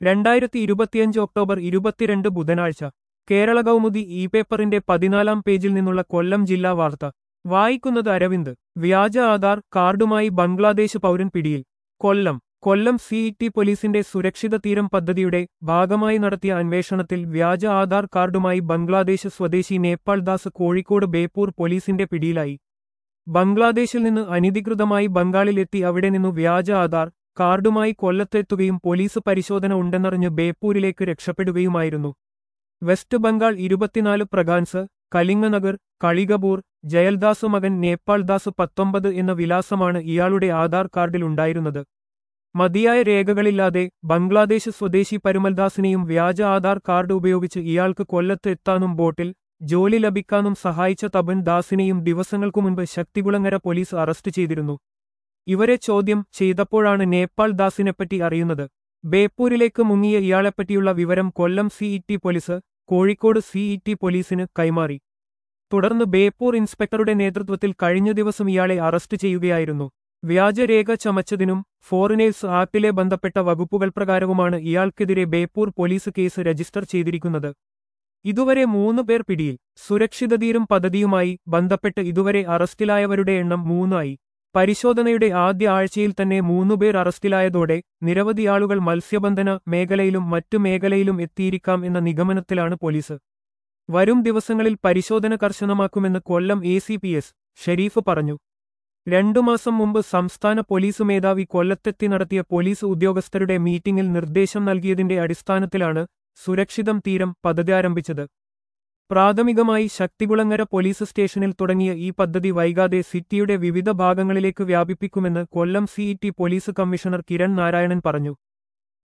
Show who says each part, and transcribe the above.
Speaker 1: രണ്ടായിരത്തി ഇരുപത്തിയഞ്ച് ഒക്ടോബർ ഇരുപത്തിരണ്ട് ബുധനാഴ്ച കേരള കൗമുദി ഇ പേപ്പറിന്റെ പതിനാലാം പേജിൽ നിന്നുള്ള കൊല്ലം ജില്ലാ വാർത്ത വായിക്കുന്നത് അരവിന്ദ് വ്യാജ ആധാർ കാർഡുമായി ബംഗ്ലാദേശ് പൗരൻ പിടിയിൽ കൊല്ലം കൊല്ലം സിഇടി പോലീസിന്റെ സുരക്ഷിത തീരം പദ്ധതിയുടെ ഭാഗമായി നടത്തിയ അന്വേഷണത്തിൽ വ്യാജ ആധാർ കാർഡുമായി ബംഗ്ലാദേശ് സ്വദേശി നേപ്പാൾ ദാസ് കോഴിക്കോട് ബേപ്പൂർ പോലീസിന്റെ പിടിയിലായി ബംഗ്ലാദേശിൽ നിന്ന് അനധികൃതമായി ബംഗാളിലെത്തി അവിടെ നിന്നു വ്യാജ ആധാർ കാർഡുമായി കൊല്ലത്തെത്തുകയും പോലീസ് പരിശോധന ഉണ്ടെന്നറിഞ്ഞ് ബേപ്പൂരിലേക്ക് രക്ഷപ്പെടുകയുമായിരുന്നു വെസ്റ്റ് ബംഗാൾ ഇരുപത്തിനാല് പ്രഗാൻസ് കലിംഗനഗർ കളികപൂർ ജയൽദാസ് മകൻ നേപ്പാൾ ദാസ് പത്തൊമ്പത് എന്ന വിലാസമാണ് ഇയാളുടെ ആധാർ കാർഡിൽ ഉണ്ടായിരുന്നത് മതിയായ രേഖകളില്ലാതെ ബംഗ്ലാദേശ് സ്വദേശി പരുമൽദാസിനെയും വ്യാജ ആധാർ കാർഡ് ഉപയോഗിച്ച് ഇയാൾക്ക് കൊല്ലത്ത് എത്താനും ബോട്ടിൽ ജോലി ലഭിക്കാനും സഹായിച്ച തപൻ ദാസിനെയും ദിവസങ്ങൾക്കു മുൻപ് ശക്തികുളങ്ങര പോലീസ് അറസ്റ്റ് ചെയ്തിരുന്നു ഇവരെ ചോദ്യം ചെയ്തപ്പോഴാണ് നേപ്പാൾ ദാസിനെപ്പറ്റി അറിയുന്നത് ബേപ്പൂരിലേക്ക് മുങ്ങിയ ഇയാളെപ്പറ്റിയുള്ള വിവരം Kollam city police Kozhikode city പോലീസിന് കൈമാറി തുടർന്ന് ബേപ്പൂർ ഇൻസ്പെക്ടറുടെ നേതൃത്വത്തിൽ കഴിഞ്ഞ ദിവസം ഇയാളെ അറസ്റ്റ് ചെയ്യുകയായിരുന്നു വ്യാജരേഖ ചമച്ചതിനും ഫോറിനേഴ്സ് ആക്ടിലെ ബന്ധപ്പെട്ട വകുപ്പുകൾ പ്രകാരവുമാണ് ഇയാൾക്കെതിരെ ബേപ്പൂർ പോലീസ് കേസ് രജിസ്റ്റർ ചെയ്തിരിക്കുന്നത് ഇതുവരെ മൂന്ന് പേർ പിടിയിൽ സുരക്ഷിതതീരും പദ്ധതിയുമായി ബന്ധപ്പെട്ട് ഇതുവരെ അറസ്റ്റിലായവരുടെ എണ്ണം മൂന്നായി പരിശോധനയുടെ ആദ്യ ആഴ്ചയിൽ തന്നെ മൂന്നുപേർ അറസ്റ്റിലായതോടെ നിരവധി ആളുകൾ മത്സ്യബന്ധന മേഖലയിലും മറ്റു മേഖലയിലും എത്തിയിരിക്കാം എന്ന നിഗമനത്തിലാണ് പോലീസ് വരും ദിവസങ്ങളിൽ പരിശോധന കർശനമാക്കുമെന്ന് Kollam A C P S Sherif പറഞ്ഞു രണ്ടു മാസം മുമ്പ് സംസ്ഥാന പോലീസ് മേധാവി കൊല്ലത്തെത്തി നടത്തിയ പോലീസ് ഉദ്യോഗസ്ഥരുടെ മീറ്റിംഗിൽ നിർദ്ദേശം നൽകിയതിന്റെ അടിസ്ഥാനത്തിലാണ് സുരക്ഷിതം തീരം പദ്ധതി ആരംഭിച്ചത് പ്രാഥമികമായി ശക്തികുളങ്ങര പോലീസ് സ്റ്റേഷനിൽ തുടങ്ങിയ ഈ പദ്ധതി വൈകാതെ സിറ്റിയുടെ വിവിധ ഭാഗങ്ങളിലേക്ക് വ്യാപിപ്പിക്കുമെന്ന് Kollam city police commissioner Kiran Narayanan പറഞ്ഞു